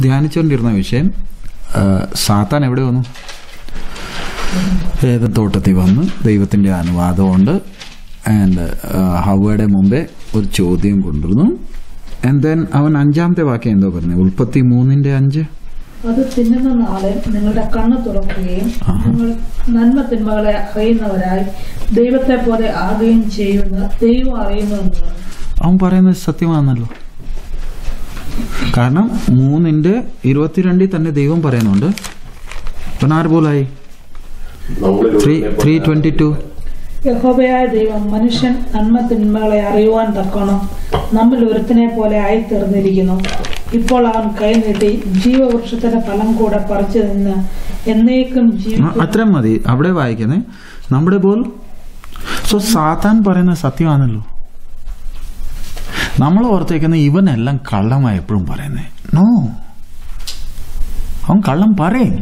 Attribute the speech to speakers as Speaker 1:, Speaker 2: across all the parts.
Speaker 1: ധ്യാനിച്ചുകൊണ്ടിരുന്ന വിഷയം ആ, സാത്താൻ എവിടെ വന്നു ഏതൻ തോട്ടത്തിൽ വന്ന് ദൈവത്തിൻ്റെ അനുവാദമുണ്ട് ആൻഡ് ഹവയുടെ മുമ്പേ ഒരു ചോദ്യം കൊണ്ടുവന്നു ആൻഡ് ദെൻ അവൻ അഞ്ചാമത്തെ വാക്യം എന്തോ പറഞ്ഞു ഉൽപ്പത്തി മൂന്നിൻ്റെ അഞ്ച്
Speaker 2: അത് തിന്നുന്ന നാളെ നിങ്ങളുടെ കണ്ണ് തുറക്കുകയും നിങ്ങൾ നന്മ തിന്മകളെ അറിയുന്നവരായി ദൈവത്തെ പോലെ ആകുകയും ചെയ്യുന്ന ദൈവം അറിയുന്നു എന്ന് പറഞ്ഞു
Speaker 1: അവൻ പറയുന്നത് സത്യമാണല്ലോ കാരണം മൂന്നിൻ്റെ ഇരുപത്തിരണ്ടിൽ തന്നെ ദൈവം പറയുന്നുണ്ട് പിന്നെ ആര് പോലായി ത്രീ ത്രീ ട്വൻറ്റി ടു
Speaker 2: യഹോബയായ ദൈവം മനുഷ്യൻ നന്മ തിന്മകളെ അറിയുവാൻ തക്കണം നമ്മിൽ ഒരുത്തിനെ പോലെ ആയിത്തീർന്നിരിക്കുന്നു ഇപ്പോൾ അവൻ കൈനീട്ടി ജീവവൃക്ഷത്തിന്റെ ഫലം കൂടെ പറിച്ചു നിന്ന് എന്നേക്കും
Speaker 1: ആ,
Speaker 2: ജീവിക്കും
Speaker 1: അത്രയും മതി അവിടെ വായിക്കുന്നത് നമ്മുടെ പോൽ സോ സാത്താൻ പറയുന്ന സത്യമാണല്ലോ നമ്മൾ ഓർത്തേക്കുന്ന ഇവനെല്ലാം കള്ളമായി എപ്പോഴും പറയുന്നേ നോ അവൻ കള്ളം പറയും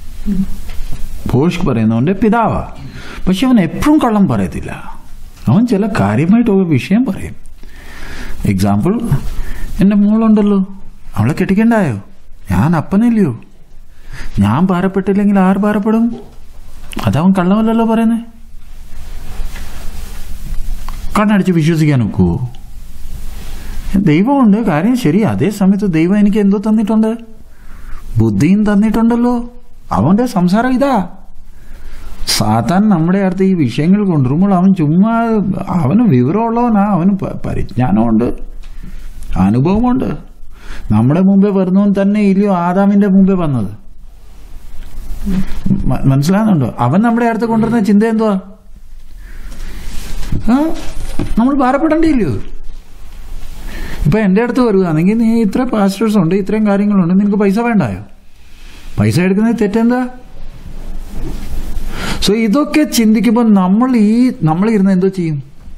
Speaker 1: ഭോഷ് പറയുന്നവന്റെ പിതാവാ പക്ഷെ അവൻ എപ്പോഴും കള്ളം പറയത്തില്ല അവൻ ചില കാര്യമായിട്ട് ഒരു വിഷയം പറയും എക്സാമ്പിൾ എൻ്റെ മോളുണ്ടല്ലോ അവളെ കെട്ടിക്കണ്ടായോ ഞാൻ അപ്പനല്ലയോ ഞാൻ ഭാരപ്പെട്ടില്ലെങ്കിൽ ആർ ഭാരപ്പെടും അതവൻ കള്ളമല്ലല്ലോ പറയുന്നേ കണ്ണടിച്ച് വിശ്വസിക്കാൻ ഒക്കുവോ ദൈവമുണ്ട് കാര്യം ശരി അതേ സമയത്ത് ദൈവം എനിക്ക് എന്തോ തന്നിട്ടുണ്ട് ബുദ്ധിയും തന്നിട്ടുണ്ടല്ലോ അവന്റെ സംസാരം ഇതാ സാത്താൻ നമ്മുടെ അടുത്ത് ഈ വിഷയങ്ങൾ കൊണ്ടുവരുമ്പോൾ അവൻ ചുമ്മാ അവന് വിവരമുള്ളവനാ അവന് പ- പരിജ്ഞാനമുണ്ട് അനുഭവമുണ്ട് നമ്മുടെ മുമ്പേ വരുന്നവൻ തന്നെ ഇല്ലയോ ആദാമിന്റെ മുമ്പേ വന്നത് മ- മനസ്സിലാകുന്നുണ്ടോ അവൻ നമ്മുടെ അടുത്ത് കൊണ്ടുവരുന്ന ചിന്ത എന്തുവാ ആ നമ്മൾ ഭാരപ്പെടേണ്ടിയില്ലയോ ഇപ്പൊ എൻ്റെ അടുത്ത് വരുകയാണെങ്കിൽ നീ ഇത്ര പാസ്റ്റേഴ്സ് ഉണ്ട് ഇത്രയും കാര്യങ്ങളുണ്ട് നിനക്ക് പൈസ വേണ്ടായോ പൈസ എടുക്കുന്നത് തെറ്റെന്താ സോ ഇതൊക്കെ ചിന്തിക്കുമ്പോൾ നമ്മൾ ഈ നമ്മൾ ഇരുന്ന് എന്തോ ചെയ്യും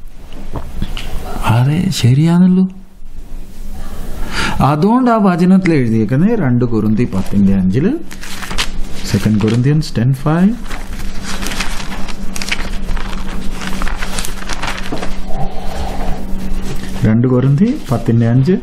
Speaker 1: അതെ ശരിയാണല്ലോ അതുകൊണ്ട് ആ വചനത്തിൽ എഴുതിയേക്കുന്നത് രണ്ട് കുറുന്തി പത്തിന്റെ അഞ്ചില് സെക്കൻഡ് കൊറിന്ത്യൻസ് ടെൻ ഫൈവ് രണ്ട് കൊറിന്തി പത്തിന്റെ അഞ്ച്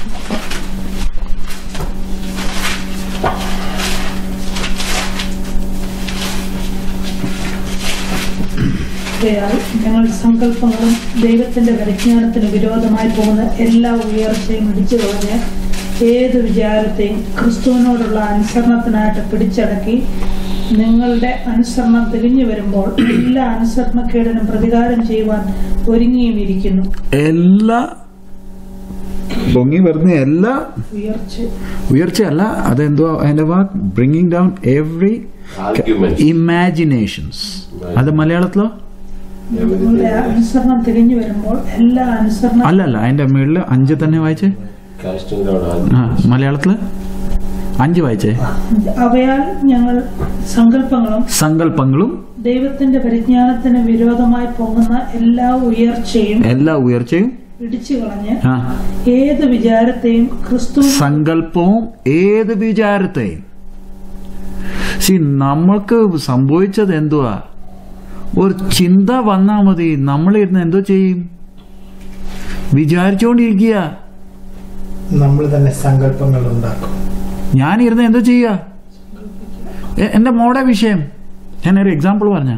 Speaker 2: ആകയാൽ ഞങ്ങൾ സങ്കല്പങ്ങളും ദൈവത്തിന്റെ പരിജ്ഞാനത്തിന് വിരോധമായി പോകുന്ന എല്ലാ ഉയർച്ചയും ഇടിച്ചു കളഞ്ഞ് ഏത് വിചാരത്തെയും ക്രിസ്തുവിനോടുള്ള അനുസരണത്തിനായിട്ട് പിടിച്ചടക്കി നിങ്ങളുടെ അനുസരണം തിരിഞ്ഞു വരുമ്പോൾ എല്ലാ അനുസരണക്കേടിനും പ്രതികാരം ചെയ്യുവാൻ ഒരുങ്ങിയും ഇരിക്കുന്നു
Speaker 1: എല്ലാ പൊങ്ങി വരുന്ന എല്ലാ
Speaker 2: ഉയർച്ച
Speaker 1: ഉയർച്ചയല്ല അതെന്തോ അതിന്റെ വാക്ക് bringing down every
Speaker 3: Arguments.
Speaker 1: Imaginations അത് മലയാളത്തിലോ
Speaker 2: നിങ്ങളുടെ അനുസരണം തിരിഞ്ഞു വരുമ്പോൾ എല്ലാ അനുസരണം
Speaker 1: അല്ലല്ല അതിന്റെ മുകളിൽ അഞ്ച് തന്നെ വായിച്ചേ
Speaker 3: Casting down all
Speaker 1: ആ മലയാളത്തില് അഞ്ച് വായിച്ചേ
Speaker 2: അവയാൽ ഞങ്ങൾ സങ്കല്പങ്ങളും
Speaker 1: സങ്കല്പങ്ങളും
Speaker 2: ദൈവത്തിന്റെ പരിജ്ഞാനത്തിന് വിരോധമായി പോകുന്ന എല്ലാ ഉയർച്ചയും
Speaker 1: എല്ലാ ഉയർച്ചയും
Speaker 2: ഇടിച്ചു കളഞ്ഞ്
Speaker 1: ആ
Speaker 2: ഏത് വിചാരത്തെയും ക്രിസ്തു
Speaker 1: സങ്കല്പവും ഏത് വിചാരത്തെയും സി നമുക്ക് സംഭവിച്ചത് എന്തുവാ ഒരു ചിന്ത വന്നാ മതി നമ്മളിരുന്ന് എന്തോ ചെയ്യും വിചാരിച്ചുകൊണ്ടിരിക്കുക
Speaker 4: നമ്മൾ തന്നെ സങ്കല്പങ്ങൾ ഉണ്ടാക്കും
Speaker 1: ഞാനിരുന്ന് എന്തോ ചെയ്യുക എ- എൻ്റെ മോടെ വിഷയം ഞാനൊരു എക്സാമ്പിൾ പറഞ്ഞ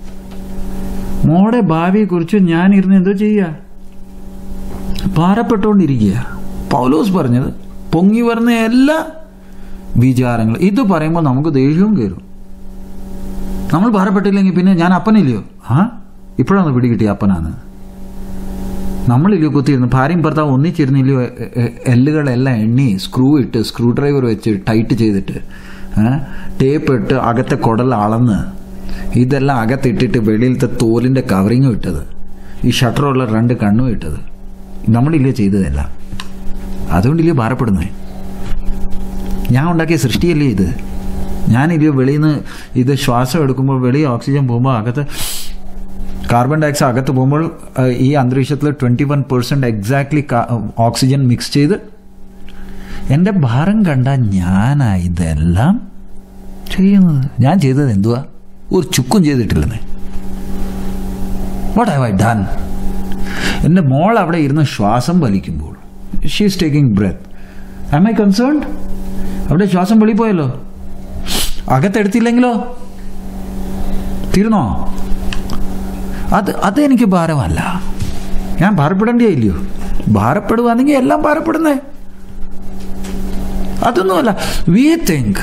Speaker 1: മോടെ ഭാവിയെക്കുറിച്ച് ഞാനിരുന്ന് എന്തോ ചെയ്യുക ഭാരപ്പെട്ടുകൊണ്ടിരിക്കുക പൗലോസ് പറഞ്ഞത് പൊങ്ങി വരുന്ന എല്ലാ വിചാരങ്ങളും ഇത് പറയുമ്പോൾ നമുക്ക് ദേഷ്യവും കയറും നമ്മൾ ഭാരപ്പെട്ടില്ലെങ്കിൽ പിന്നെ ഞാൻ അപ്പനില്ലയോ ആ ഇപ്പോഴാണ് പിടികിട്ടി അപ്പനാണ് നമ്മളില്ലയോ കുത്തിയിരുന്ന് ഭാര്യയും ഭർത്താവ് ഒന്നിച്ചിരുന്നില്ലയോ എ- എ- എല്ലുകളെല്ലാം എണ്ണി സ്ക്രൂ ഇട്ട് സ്ക്രൂ ഡ്രൈവർ വെച്ച് ടൈറ്റ് ചെയ്തിട്ട് ടേപ്പ് ഇട്ട് അകത്തെ കുടൽ അളന്ന് ഇതെല്ലാം അകത്തിട്ടിട്ട് വെളിയിലത്തെ തോലിൻ്റെ കവറിങ്ങും ഇട്ടത് ഈ ഷട്ടറുള്ള രണ്ട് കണ്ണും ഇട്ടത് നമ്മളില്ലേ ചെയ്തതെല്ലാം അതുകൊണ്ടില്ലേ ഭാരപ്പെടുന്നത് ഞാൻ ഉണ്ടാക്കിയ സൃഷ്ടിയല്ലേ ഇത് ഞാനില്ലയോ വെളിയിൽ നിന്ന് ഇത് ശ്വാസം എടുക്കുമ്പോൾ വെളിയിൽ ഓക്സിജൻ പോകുമ്പോൾ അകത്ത് കാർബൺ ഡയോക്സൈഡ് അകത്ത് പോകുമ്പോൾ ആ, ഈ അന്തരീക്ഷത്തിൽ twenty one percent exactly oxygen mix ചെയ്ത് എൻ്റെ ഭാരം കണ്ട ഞാനാ ഇതെല്ലാം ചെയ്യുന്നത് ഞാൻ ചെയ്തത് എന്തുവാ ഒരു ചുക്കും ചെയ്തിട്ടില്ലെന്നേ വാട്ട് ഹാവ് ഐ ഡൺ എൻ്റെ മോൾ അവിടെ ഇരുന്ന് ശ്വാസം വലിക്കുമ്പോൾ she is taking breath am I concerned അവിടെ ശ്വാസം വെളിപ്പോയല്ലോ അകത്തെടുത്തില്ലെങ്കിലോ തീർന്നോ അത് അത് എനിക്ക് ഭാരമല്ല ഞാൻ ഭാരപ്പെടേണ്ടിയില്ലയോ ഭാരപ്പെടുവാണെങ്കിൽ എല്ലാം ഭാരപ്പെടുന്നേ അതൊന്നുമല്ല വി തിങ്ക്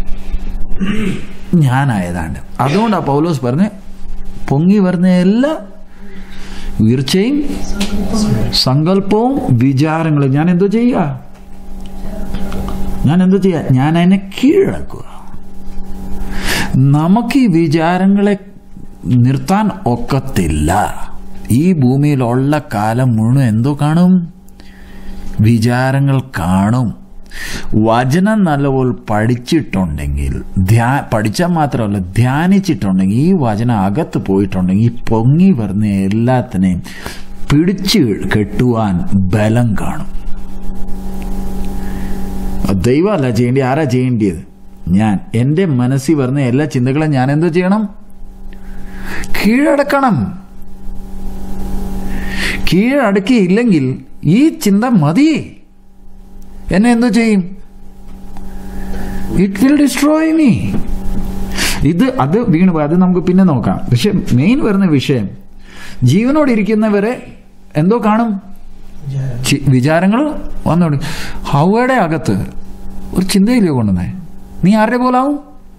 Speaker 1: ഞാനായതാണ്ട് അതുകൊണ്ടാണ് പൗലോസ് പറഞ്ഞ് പൊങ്ങി വരുന്ന എല്ലാ ഉയർച്ചയും സങ്കല്പവും വിചാരങ്ങളും ഞാൻ എന്തോ ചെയ്യുക ഞാൻ എന്തോ ചെയ്യുക ഞാൻ അതിനെ കീഴടക്കുക നമുക്ക് ഈ വിചാരങ്ങളെ നിർത്താൻ ഒക്കത്തില്ല ഈ ഭൂമിയിലുള്ള കാലം മുഴുവൻ എന്തോ കാണും വിചാരങ്ങൾ കാണും വചനം നല്ലപോലെ പഠിച്ചിട്ടുണ്ടെങ്കിൽ ധ്യാ പഠിച്ചാൽ മാത്രമല്ല ധ്യാനിച്ചിട്ടുണ്ടെങ്കിൽ ഈ വചനം അകത്ത് പോയിട്ടുണ്ടെങ്കിൽ ഈ പൊങ്ങി വരുന്ന എല്ലാത്തിനെയും പിടിച്ച് കെട്ടുവാൻ ബലം കാണും ദൈവമല്ല ചെയ്യേണ്ടി ആരാ ചെയ്യേണ്ടിയത് ഞാൻ എൻ്റെ മനസ്സിൽ വരുന്ന എല്ലാ ചിന്തകളും ഞാൻ എന്തോ ചെയ്യണം കീഴടക്കണം കീഴടക്കിയില്ലെങ്കിൽ ഈ ചിന്ത മതി എന്നെ എന്തോ ചെയ്യും ഇറ്റ് വിൽ ഡിസ്ട്രോയ് മീ ഇത് അത് വീണ് പോയി അത് നമുക്ക് പിന്നെ നോക്കാം പക്ഷെ മെയിൻ വരുന്ന വിഷയം ജീവനോട് ഇരിക്കുന്നവരെ എന്തോ കാണും ചി- വിചാരങ്ങൾ വന്നോണ്ട് ഹവയുടെ അകത്ത് ഒരു ചിന്തയില്ലേ കൊണ്ടുവന്നേ നീ ആരുടെ പോലാവും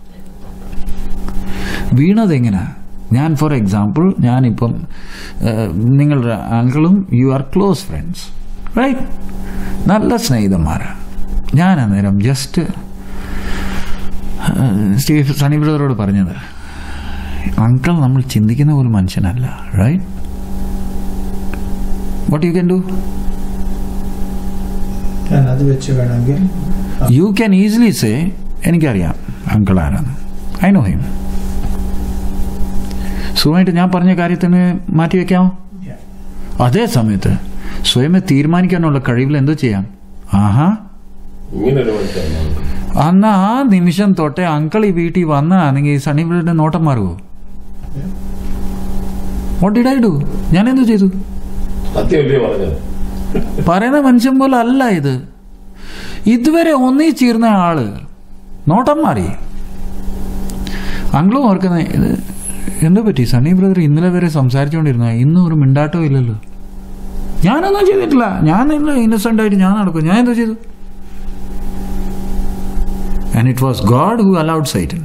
Speaker 1: വീണത് എങ്ങനെയാ ഞാൻ ഫോർ എക്സാമ്പിൾ ഞാനിപ്പം ഏഹ്, നിങ്ങളുടെ അങ്കിളും you are close friends right നല്ല സ്നേഹിതന്മാരാണ് ഞാൻ അന്നേരം ജസ്റ്റ് സ്റ്റീഫ് സണി ബ്രദറോട് പറഞ്ഞത് അങ്കിൾ നമ്മൾ ചിന്തിക്കുന്ന പോലും മനുഷ്യനല്ല right what you can do
Speaker 4: ഞാൻ അത് വെച്ച് വേണമെങ്കിൽ
Speaker 1: യു ക്യാൻ ഈസിലി സേ എനിക്കറിയാം അങ്കിൾ ആരാന്ന് ഐ നോ ഹിം സുഖമായിട്ട് ഞാൻ പറഞ്ഞ കാര്യത്തിന് മാറ്റി വെക്കാമോ
Speaker 4: Yeah.
Speaker 1: അതേ സമയത്ത് സ്വയമേ തീരുമാനിക്കാനുള്ള കഴിവിൽ എന്തോ ചെയ്യാം ആഹാ
Speaker 3: ഇങ്ങനൊരു മനുഷ്യനാണ്
Speaker 1: അന്ന് ആ നിമിഷം തൊട്ടേ അങ്കിൾ ഈ വീട്ടിൽ വന്നാണെങ്കിൽ സണ്ണി ബ്രദറിന്റെ നോട്ടം മാറുമോ വാട്ട് ഡിഡ് ഐ ഡു ഞാൻ എന്തോ ചെയ്തു
Speaker 3: സത്യമല്ലേ പറഞ്ഞത്
Speaker 1: പറയുന്ന മനുഷ്യൻ പോലെ അല്ല ഇത് ഇതുവരെ ഒന്നിച്ചീർന്ന ആള് നോട്ടം മാറി അങ്കിളും ഓർക്കുന്ന ഇത് എന്തോ പറ്റി സണ്ണി ബ്രദർ ഇന്നലെ വരെ സംസാരിച്ചുകൊണ്ടിരുന്ന ഇന്നും ഒരു മിണ്ടാട്ടോ ഇല്ലല്ലോ ഞാനൊന്നും ചെയ്തിട്ടില്ല ഞാൻ ഇന്ന് ഇന്നസെന്റ് ആയിട്ട് ഞാൻ നടക്കും ഞാൻ എന്തോ ചെയ്തു and it was God who allowed Satan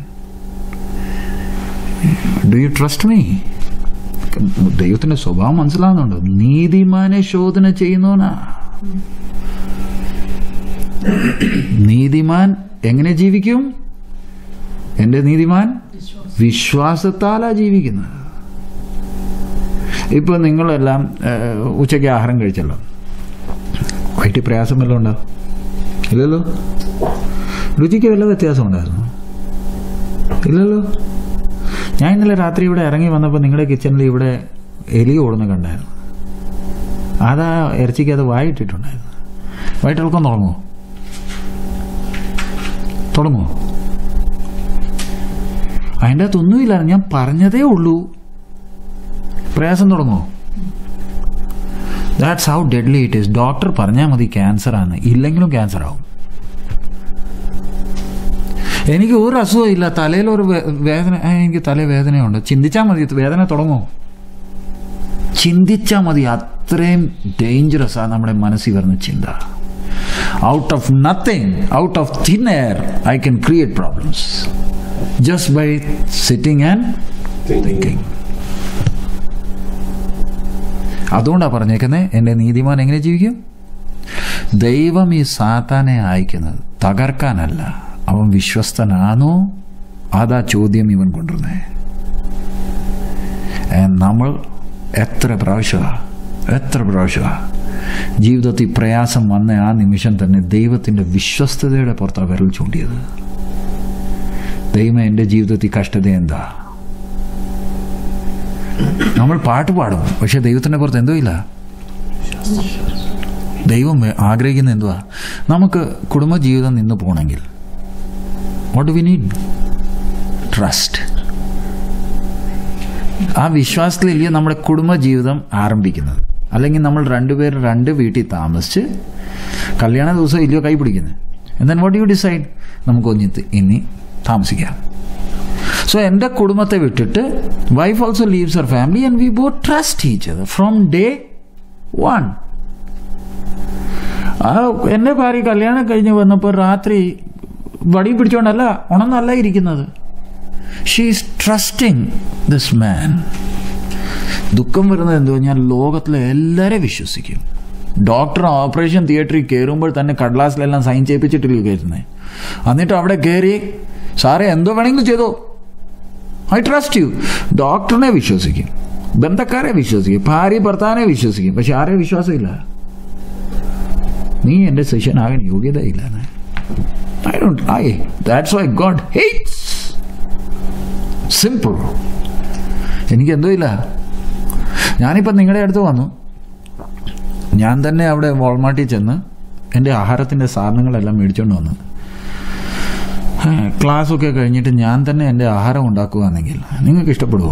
Speaker 1: do you trust me ദൈവത്തിന്റെ സ്വഭാവം മനസ്സിലാവുന്നുണ്ടോ നീതിമാനെ ശോധന ചെയ്യുന്നവനാ നീതിമാൻ എങ്ങനെ ജീവിക്കും എന്റെ നീതിമാൻ വിശ്വാസത്താലാ ജീവിക്കുന്നത് ഇപ്പൊ നിങ്ങളെല്ലാം ഏഹ്, ഉച്ചയ്ക്ക് ആഹാരം കഴിച്ചല്ലോ വൈകിട്ട് പ്രയാസം വല്ലതും ഉണ്ടോ ഇല്ലല്ലോ രുചിക്ക് വല്ല വ്യത്യാസം ഉണ്ടായിരുന്നു ഇല്ലല്ലോ ഞാൻ ഇന്നലെ രാത്രി ഇവിടെ ഇറങ്ങി വന്നപ്പോൾ നിങ്ങളുടെ കിച്ചണിൽ ഇവിടെ എലി ഓടുന്ന കണ്ടായിരുന്നു അതാ ഇറച്ചിക്ക് അത് വായിട്ടിട്ടുണ്ടായിരുന്നു വൈകിട്ടിളക്കം തുടങ്ങുമോ തുടങ്ങുമോ അതിൻ്റെ അകത്തൊന്നുമില്ല ഞാൻ പറഞ്ഞതേ ഉള്ളൂ പ്രയാസം തുടങ്ങുമോ that's how deadly it is doctor പറഞ്ഞാൽ മതി ക്യാൻസർ ആണ് ഇല്ലെങ്കിലും ക്യാൻസർ ആവും എനിക്ക് ഒരു അസുഖം ഇല്ല തലയിൽ ഒരു വേ- വേദന ആ, എനിക്ക് തല വേദനയുണ്ട് ചിന്തിച്ചാൽ മതി വേദന തുടങ്ങുമോ ചിന്തിച്ചാൽ മതി അത്രയും ഡേഞ്ചറസ് ആ നമ്മുടെ മനസ്സിൽ വരുന്ന ചിന്ത out of nothing out of thin air I can create problems just by sitting and thinking അതുകൊണ്ടാണ് പറഞ്ഞേക്കുന്നത് എൻ്റെ നീതിമാൻ എങ്ങനെ ജീവിക്കും ദൈവം ഈ സാത്താനെ അയക്കുന്നത് തകർക്കാനല്ല അവൻ വിശ്വസ്തനാണോ അതാ ചോദ്യം ഇവൻ കൊണ്ടുവന്നേ നമ്മൾ എത്ര പ്രാവശ്യമാണ് എത്ര പ്രാവശ്യമാണ് ജീവിതത്തിൽ പ്രയാസം വന്ന ആ നിമിഷം തന്നെ ദൈവത്തിൻ്റെ വിശ്വസ്തതയുടെ പുറത്താണ് വിരൽ ചൂണ്ടിയത് ദൈവം എൻ്റെ ജീവിതത്തിൽ കഷ്ടത എന്താ നമ്മൾ പാട്ട് പാടും പക്ഷെ ദൈവത്തിൻ്റെ പുറത്ത് എന്തോ ഇല്ല ദൈവം ആഗ്രഹിക്കുന്ന എന്തുവാ നമുക്ക് കുടുംബജീവിതം നിന്ന് പോകണമെങ്കിൽ വാട്ട് വി നീഡ് ട്രസ്റ്റ് ആ വിശ്വാസത്തിലില്ലേ നമ്മുടെ കുടുംബജീവിതം ആരംഭിക്കുന്നത് അല്ലെങ്കിൽ നമ്മൾ രണ്ടുപേരും രണ്ട് വീട്ടിൽ താമസിച്ച് കല്യാണ ദിവസം ഇല്ലയോ കൈ പിടിക്കുന്നത് And then what do you decide? നമുക്ക് ഒന്നിത്ത് ഇനി താമസിക്കാം സോ എൻ്റെ കുടുംബത്തെ വിട്ടിട്ട് വൈഫ് ഓൾസോ ലീവ്സ് അവർ family and we both trust each other from day one ആ എൻ്റെ ഭാര്യ കല്യാണം കഴിഞ്ഞ് വന്നപ്പോൾ രാത്രി വടി പിടിച്ചോണ്ടല്ല ഉണന്നല്ല ഇരിക്കുന്നത് ഷീസ് ട്രസ്റ്റിംഗ് ദിസ് മാൻ ദുഃഖം വരുന്നത് എന്തോ ഞാൻ ലോകത്തിലെ എല്ലാവരെയും വിശ്വസിക്കും ഡോക്ടർ ഓപ്പറേഷൻ തിയേറ്ററിൽ കയറുമ്പോൾ തന്നെ കടലാസിലെല്ലാം സൈൻ ചെയ്യിപ്പിച്ചിട്ടില്ല കയറുന്നത് എന്നിട്ട് അവിടെ കയറി സാറേ എന്തോ വേണമെങ്കിലും ചെയ്തോ ഐ ട്രസ്റ്റ് യു ഡോക്ടറിനെ വിശ്വസിക്കും ബന്ധക്കാരെ വിശ്വസിക്കും ഭാര്യ ഭർത്താവിനെ വിശ്വസിക്കും പക്ഷെ ആരെ വിശ്വാസമില്ല നീ എൻ്റെ ശിഷ്യനാകാൻ യോഗ്യതയില്ല I don't I that's why God hates simple എനിക്ക് എന്തോ ഇല്ല ഞാനിപ്പോൾ നിങ്ങളുടെ അടുത്ത് വന്നു ഞാൻ തന്നെ അവിടെ വാൾമാർട്ടിൽ ചെന്ന് എൻ്റെ ആഹാരത്തിൻ്റെ സാധനങ്ങളെല്ലാം മേടിച്ചുകൊണ്ട് വന്നു ക്ലാസ്സൊക്കെ കഴിഞ്ഞിട്ട് ഞാൻ തന്നെ എൻ്റെ ആഹാരം ഉണ്ടാക്കുകയാണെങ്കിൽ നിങ്ങൾക്ക് ഇഷ്ടപ്പെടുമോ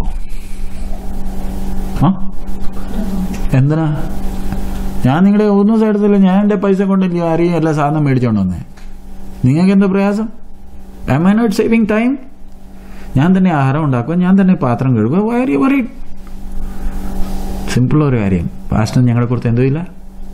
Speaker 1: ആ എന്തിനാ ഞാൻ നിങ്ങളുടെ ഒന്നും സൈഡത്തില്ല ഞാൻ എൻ്റെ പൈസ കൊണ്ടില്ല ആരെയും എല്ലാ സാധനം മേടിച്ചോണ്ട് വന്നേ നിങ്ങൾക്ക് എന്താ പ്രയാസം am I not saving time ഞാൻ തന്നെ ആഹാരം ഉണ്ടാക്കുക ഞാൻ തന്നെ പാത്രം കഴുകുക വയറി വറി സിമ്പിൾ ഒരു കാര്യം പാസ്റ്റർ ഞങ്ങളെ കുറിച്ച് എന്തോ ഇല്ല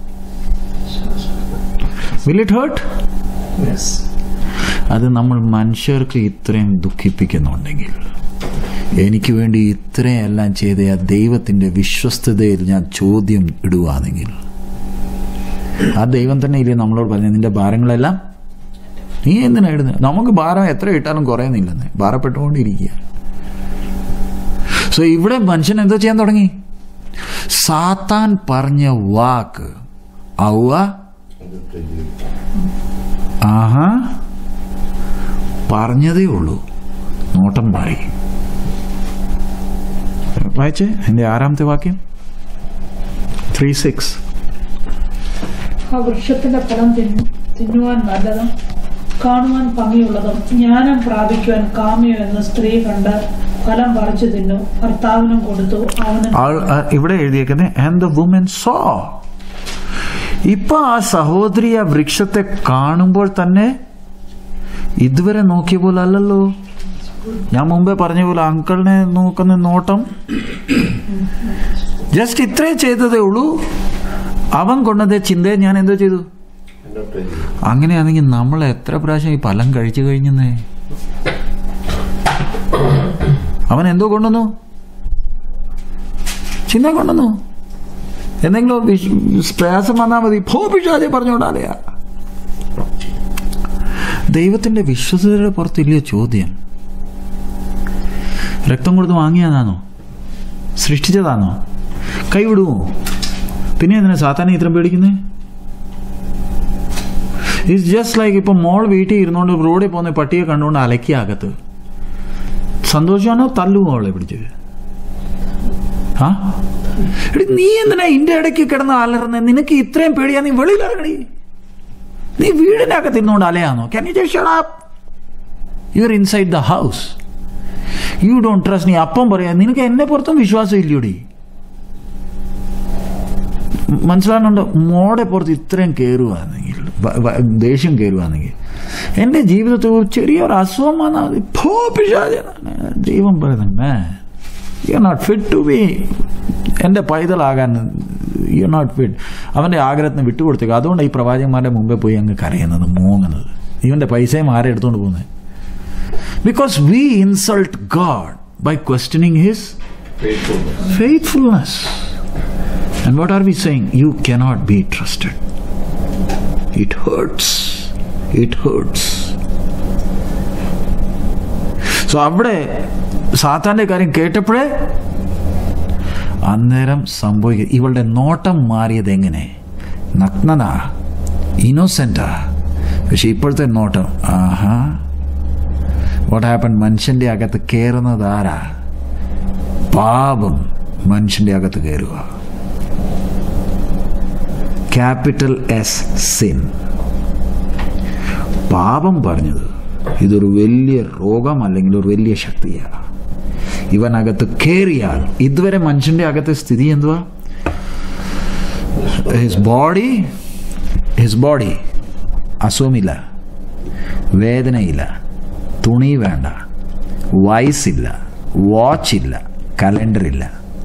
Speaker 1: വിൽ ഇറ്റ് ഹേർട്ട്
Speaker 4: യെസ്
Speaker 1: അത് നമ്മൾ മനുഷ്യർക്ക് ഇത്രയും ദുഃഖിപ്പിക്കുന്നുണ്ടെങ്കിൽ എനിക്ക് വേണ്ടി ഇത്രയും എല്ലാം ചെയ്ത ആ ദൈവത്തിന്റെ വിശ്വസ്തതയിൽ ഞാൻ ചോദ്യം ഇടുവാണെങ്കിൽ ആ ദൈവം തന്നെ ഇല്ലേ നമ്മളോട് പറഞ്ഞു നിന്റെ ഭാരങ്ങളെല്ലാം നീ എന്തിനാ ഇടുന്നത് നമുക്ക് ഭാരം എത്ര ഇട്ടാലും കുറയുന്നില്ലെന്ന് ഭാരപ്പെട്ടുകൊണ്ടിരിക്കുക സോ ഇവിടെ മനുഷ്യൻ എന്തോ ചെയ്യാൻ തുടങ്ങി സാത്താൻ പറഞ്ഞ വാക്ക് ഔവ ആഹാ പറഞ്ഞതേ ഉള്ളൂ നോട്ടം മാറി വായിച്ചേ എൻ്റെ ആറാമത്തെ വാക്യം ത്രീ സിക്സ്
Speaker 2: ആ വൃക്ഷത്തിന്റെ ഫലം തിന്നു തിന്നുവാൻ നല്ലതും കാണുവാൻ ഭംഗിയുള്ളതും ജ്ഞാനം പ്രാപിക്കുവാൻ കാമ്യം എന്ന് സ്ത്രീ കണ്ട് ഫലം പറിച്ചു തിന്നു ഭർത്താവിനും കൊടുത്തു അവന്
Speaker 1: ആൾ ആ, ഇവിടെ എഴുതിയേക്കുന്നത് ആൻഡ് ദ വുമൻ സോ ഇപ്പൊ ആ സഹോദരി ആ വൃക്ഷത്തെ കാണുമ്പോൾ തന്നെ ഇതുവരെ നോക്കിയ പോലെ അല്ലല്ലോ ഞാൻ മുമ്പേ പറഞ്ഞ പോലെ അങ്കിളിനെ നോക്കുന്ന നോട്ടം ജസ്റ്റ് ഇത്രേ ചെയ്തതേ ഉള്ളൂ അവൻ കൊണ്ടതേ ചിന്തയെ ഞാൻ എന്തോ ചെയ്തു അങ്ങനെയാണെങ്കിൽ നമ്മൾ എത്ര പ്രാവശ്യം ഈ ഫലം കഴിച്ചു കഴിഞ്ഞെന്നേ അവൻ എന്തോ കൊണ്ടുവന്നു ചിന്ത കൊണ്ടുവന്നു എന്തെങ്കിലും വിശ്- പ്രയാസം വന്നാൽ മതി ഭോ പിശാചെ പറഞ്ഞുകൊണ്ടാലെയാ ദൈവത്തിന്റെ വിശ്വസതയുടെ പുറത്തില്ലയോ ചോദ്യം രക്തം കൊടുത്ത് വാങ്ങിയതാണോ സൃഷ്ടിച്ചതാണോ കൈവിടുമോ പിന്നെ എന്തിനാ സാത്താനെ ഇത്രയും പേടിക്കുന്നേ ഇറ്റ്സ് ജസ്റ്റ് ലൈക്ക് ഇപ്പൊ മോൾ വീട്ടിൽ ഇരുന്നുകൊണ്ട് റോഡിൽ പോകുന്ന പട്ടിയെ കണ്ടുകൊണ്ട് അലക്കിയ അകത്ത് സന്തോഷമാണോ തല്ലുമോ അവളെ പിടിച്ച് ആ എടി നീ എന്തിനാ ഇന്റെ ഇടയ്ക്ക് കിടന്ന് അലറുന്നത് നിനക്ക് ഇത്രയും പേടിയാ നീ വെളിയിൽ ഇറങ്ങടി നീ വീടിനകത്ത് ഇരുന്നുകൊണ്ട് അലയാണോ can you just shut up you are inside the house you don't trust നീ അപ്പം പറയാ നിനക്ക് എന്നെ പുറത്തും വിശ്വാസം ഇല്ലയോടി മനസ്സിലാകുന്നുണ്ടോ മോടെ പുറത്ത് ഇത്രയും കയറുവാണെങ്കിൽ വ- വ- ദേഷ്യം കയറുവാണെങ്കിൽ എൻ്റെ ജീവിതത്തിൽ ഒരു ചെറിയൊരു അസുഖം വന്നാൽ മതി ഭോ പിശാചെന്നാണ് ദൈവം പറയുന്നത് you are not fit to be എൻ്റെ പൈതലാകാൻ യു ആർ നോട്ട് ഫിറ്റ് അവൻ്റെ ആഗ്രഹത്തിന് വിട്ടുകൊടുത്തേക്ക് അതുകൊണ്ട് ഈ പ്രവാചകന്മാരുടെ മുമ്പേ പോയി അങ്ങ് കരയുന്നത് മോങ്ങുന്നത് ഇവൻ്റെ പൈസയും ആരെ എടുത്തുകൊണ്ട് പോകുന്നത് because we insult God by questioning his faithfulness. And what are we saying? You cannot be trusted. It hurts. It hurts. So അവിടെ സാത്താന്റെ കാര്യം കേട്ടപ്പോഴേ അന്നേരം സംഭവിക്കുക ഇവളുടെ നോട്ടം മാറിയത് എങ്ങനെ നഗ്നത ഇന്നോസെന്റാ പക്ഷെ ഇപ്പോഴത്തെ നോട്ടം ആഹാ വാട്ട് ഹാപ്പൻ മനുഷ്യന്റെ അകത്ത് കയറുന്നത് ആരാ പാപം മനുഷ്യന്റെ അകത്ത് കയറുക ക്യാപിറ്റൽ എസ് സിൻ പാപം പറഞ്ഞത് ഇതൊരു വലിയ രോഗം അല്ലെങ്കിൽ ഒരു വലിയ ശക്തിയാണ് ഇവനകത്ത് കയറിയാൽ ഇതുവരെ മനുഷ്യന്റെ അകത്തെ സ്ഥിതി എന്തുവാ ഹിസ് ബോഡി ഹിസ് ബോഡി അസുഖമില്ല വേദനയില്ല തുണി വേണ്ട വയസ്സില്ല വാച്ചില്ല കലണ്ടറില്ല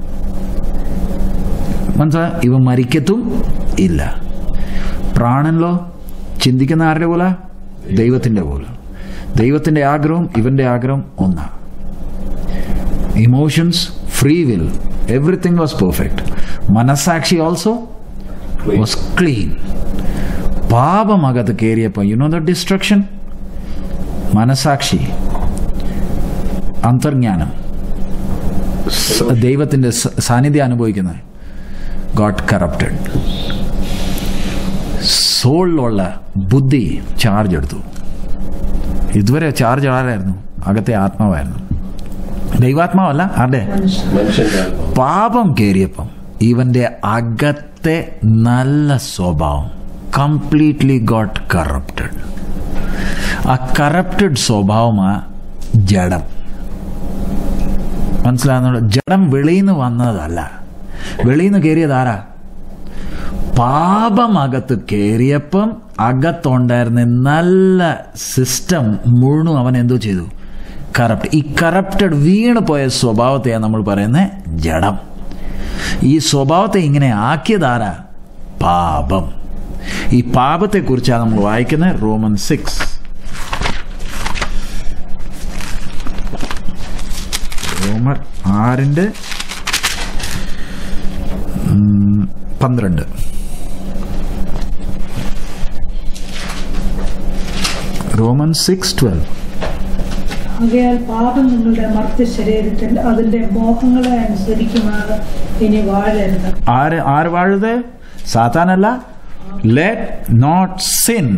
Speaker 1: മനസ്സിലാ ഇവ മരിക്കത്തും ഇല്ല പ്രാണനിലോ ചിന്തിക്കുന്ന ആരുടെ പോലെ ദൈവത്തിൻ്റെ പോലെ ദൈവത്തിൻ്റെ ആഗ്രഹം ഇവൻ്റെ ആഗ്രഹം ഒന്നാ emotions free will everything was perfect മനസാക്ഷി ഓൾസോ വാസ് ക്ലീൻ പാപമകത്ത് കയറിയപ്പോൾ യു നോ ദ ഡിസ്ട്രക്ഷൻ മനസാക്ഷി അന്തർജ്ഞാനം സ- ദൈവത്തിൻ്റെ സ- സാന്നിധ്യം അനുഭവിക്കുന്നത് ഗോട്ട് കറപ്റ്റഡ് സോളിലുള്ള ബുദ്ധി ചാർജ് എടുത്തു ഇതുവരെ ചാർജ് ആരായിരുന്നു അകത്തെ ആത്മാവായിരുന്നു ദൈവാത്മാവല്ല ആരുടെ
Speaker 2: മനുഷ്യൻ
Speaker 3: മനുഷ്യന്റെ ആത്മാവ്
Speaker 1: പാപം കയറിയപ്പം ഇവന്റെ അകത്തെ നല്ല സ്വഭാവം കംപ്ലീറ്റ്ലി ഗോട്ട് കറപ്റ്റഡ് ആ കറപ്റ്റഡ് സ്വഭാവമാ ജഡം മനസ്സിലാകുന്നുണ്ടോ ജഡം വെളിയിൽ നിന്ന് വന്നതല്ല വെളിയിൽ നിന്ന് കയറിയത് ആരാ പാപമകത്ത് കയറിയപ്പം അകത്തുണ്ടായിരുന്ന നല്ല സിസ്റ്റം മുഴുവനും അവൻ എന്തോ ചെയ്തു കറപ്റ്റ് ഈ കറപ്റ്റഡ് വീണ് പോയ സ്വഭാവത്തെയാണ് നമ്മൾ പറയുന്നത് ജഡം ഈ സ്വഭാവത്തെ ഇങ്ങനെ ആക്കിയതാരാ പാപം ഈ പാപത്തെക്കുറിച്ചാണ് നമ്മൾ വായിക്കുന്നത് റോമൻ സിക്സ് റോമർ ആറിൻ്റെ ഉം, പന്ത്രണ്ട് റോമൻ സിക്സ് ട്വൽവ്
Speaker 2: ആകയാൽ പാപം നിങ്ങളുടെ മർത്ത ശരീരത്തിൽ അതിന്റെ മോഹങ്ങളെ അനുസരിക്കുമാറ് ഇനി വാഴരുത്
Speaker 1: ആര് ആര് വാഴുത് സാത്താനല്ല let not sin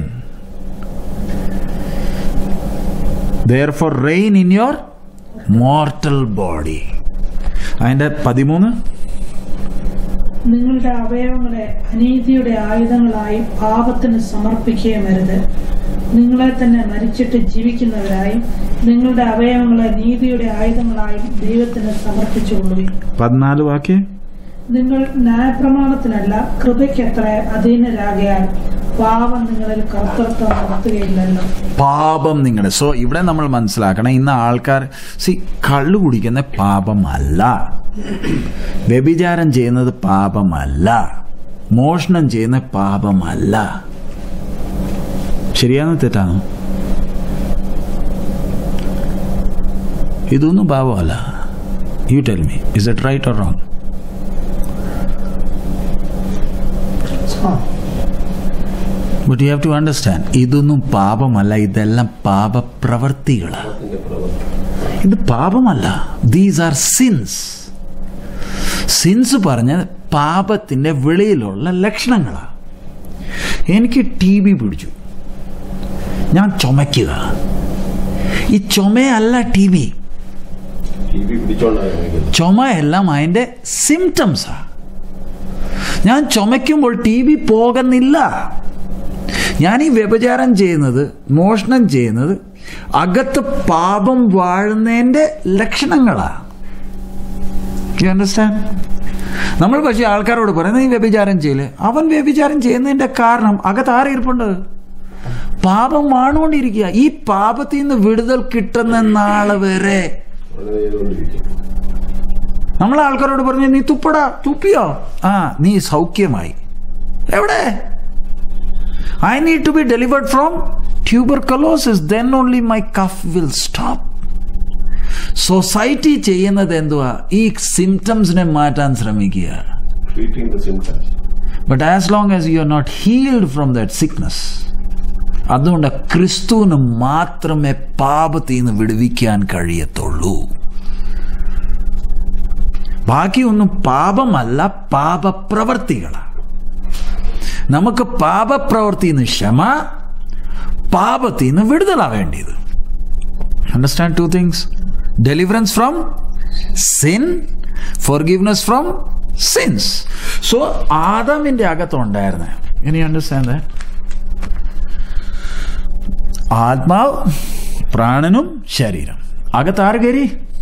Speaker 1: therefore reign in your mortal body അതിന്റെ പതിമൂന്ന്
Speaker 2: നിങ്ങളുടെ അവയവങ്ങളെ അനീതിയുടെ ആയുധങ്ങളായി പാപത്തിന് സമർപ്പിക്കുകയും അരുത് നിങ്ങളെ തന്നെ മരിച്ചിട്ട് ജീവിക്കുന്നവരായും നിങ്ങളുടെ അവയവങ്ങളെ നീതിയുടെ ആയുധങ്ങളായും ദൈവത്തിന് സമർപ്പിച്ചുകൊള്ളുകയും
Speaker 1: പതിനാല് വാക്യം
Speaker 2: നിങ്ങൾ ന്യായപ്രമാണത്തിനല്ല കൃപയ്ക്കത്ര അധീനരാകയാൽ പാപം നിങ്ങളിൽ കർത്തൃത്വം നടത്തുകയില്ലല്ലോ
Speaker 1: പാപം നിങ്ങളുടെ സോ ഇവിടെ നമ്മൾ മനസ്സിലാക്കണം ഇന്ന് ആൾക്കാർ സി കള്ളു കുടിക്കുന്ന പാപമല്ല വ്യഭിചാരം ചെയ്യുന്നത് പാപമല്ല മോഷണം ചെയ്യുന്ന പാപമല്ല ശരിയാണോ തെറ്റാണോ ഇതൊന്നും പാപമല്ല you tell me is it right or wrong but you have to understand ഇതൊന്നും പാപമല്ല ഇതെല്ലാം പാപപ്രവർത്തികളാണ്
Speaker 3: അതിന്റെ പ്രവർത്തനം
Speaker 1: ഇത് പാപമല്ല ദീസ് ആർ സിൻസ് സിൻസ് പറഞ്ഞ പാപത്തിന്റെ വെളിയിലുള്ള ലക്ഷണങ്ങളാണ് എനിക്ക് ടി ബി പിടിച്ചു ഞാൻ ചുമയ്ക്കുക ഈ ചുമയല്ല ടി ബി
Speaker 3: ടി വി പിടിച്ചോണ്ടാണ് കാണിക്കുന്നത്
Speaker 1: ചുമയെല്ലാം അതിൻ്റെ സിംറ്റംസാണ് ഞാൻ ചുമയ്ക്കുമ്പോൾ ടി ബി പോകുന്നില്ല ഞാൻ ഈ വ്യഭിചാരം ചെയ്യുന്നത് മോഷണം ചെയ്യുന്നത് അകത്ത് പാപം വാഴുന്നതിൻ്റെ ലക്ഷണങ്ങളാണ് യു അണ്ടർസ്റ്റാൻഡ് നമ്മൾ പക്ഷേ ആൾക്കാരോട് പറയുന്നത് നീ വ്യഭിചാരം ചെയ്യില്ലേ അവൻ വ്യഭിചാരം ചെയ്യുന്നതിൻ്റെ കാരണം അകത്ത് ആരെ ഇരിപ്പുണ്ട് പാപം വാണുകൊണ്ടിരിക്കുക ഈ പാപത്തിൽ നിന്ന് വിടുതൽ കിട്ടുന്ന നാളെ വരെ
Speaker 3: അങ്ങനെ ചെയ്തുകൊണ്ടിരിക്കും
Speaker 1: നമ്മൾ ആൾക്കാരോട് പറഞ്ഞു നീ തുപ്പടാ തുപ്പിയോ ആ നീ സൗഖ്യമായി എവിടെ I need to be delivered from tuberculosis then only my cough will stop society ചെയ്യുന്നത് എന്തുവാ ഈ സിംറ്റംസിനെ മാറ്റാൻ ശ്രമിക്കുക
Speaker 3: treating the symptoms
Speaker 1: but as long as you are not healed from that sickness അതുകൊണ്ട് ക്രിസ്തുവിന് മാത്രമേ പാപത്തിൽ നിന്ന് വിടുവിക്കാൻ കഴിയത്തുള്ളൂ ബാക്കിയൊന്നും പാപമല്ല പാപപ്രവർത്തികളാണ് നമുക്ക് പാപപ്രവർത്തിയിൽ നിന്ന് ക്ഷമ പാപത്തിൽ നിന്ന് വിടുതലാ വേണ്ടിയത് understand two things deliverance from sin forgiveness from sins so ആദാമിന്റെ അകത്തുണ്ടായിരുന്നേ ഇനി അണ്ടർസ്റ്റാൻഡ് ആത്മാവ് പ്രാണനും ശരീരം അകത്ത് ആര് കയറി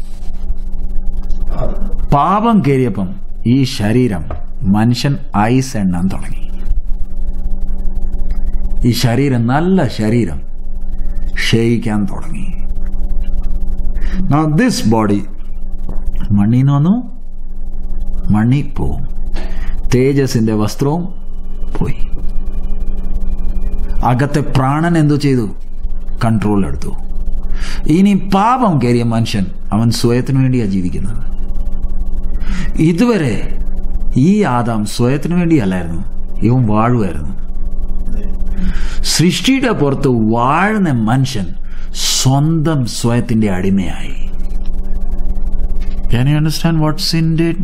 Speaker 1: പാപം കയറിയപ്പം ഈ ശരീരം മനുഷ്യൻ ഐസ് എണ്ണാൻ തുടങ്ങി ഈ ശരീരം നല്ല ശരീരം ക്ഷയിക്കാൻ തുടങ്ങി ദിസ് ബോഡി മണ്ണിൽ നിന്ന് വന്നു മണ്ണി പോവും തേജസിന്റെ വസ്ത്രവും പോയി അകത്തെ പ്രാണൻ എന്തോ ചെയ്തു കൺട്രോൾ എടുത്തു ഇനി പാപം കയറിയ മനുഷ്യൻ അവൻ സ്വയത്തിന് വേണ്ടിയാണ് ജീവിക്കുന്നത് ഇതുവരെ ഈ ആദാം സ്വയത്തിന് വേണ്ടിയല്ലായിരുന്നു ഇവൻ വാഴുമായിരുന്നു സൃഷ്ടിയുടെ പുറത്ത് വാഴുന്ന മനുഷ്യൻ സ്വന്തം സ്വയത്തിന്റെ അടിമയായി Can you understand what sin did?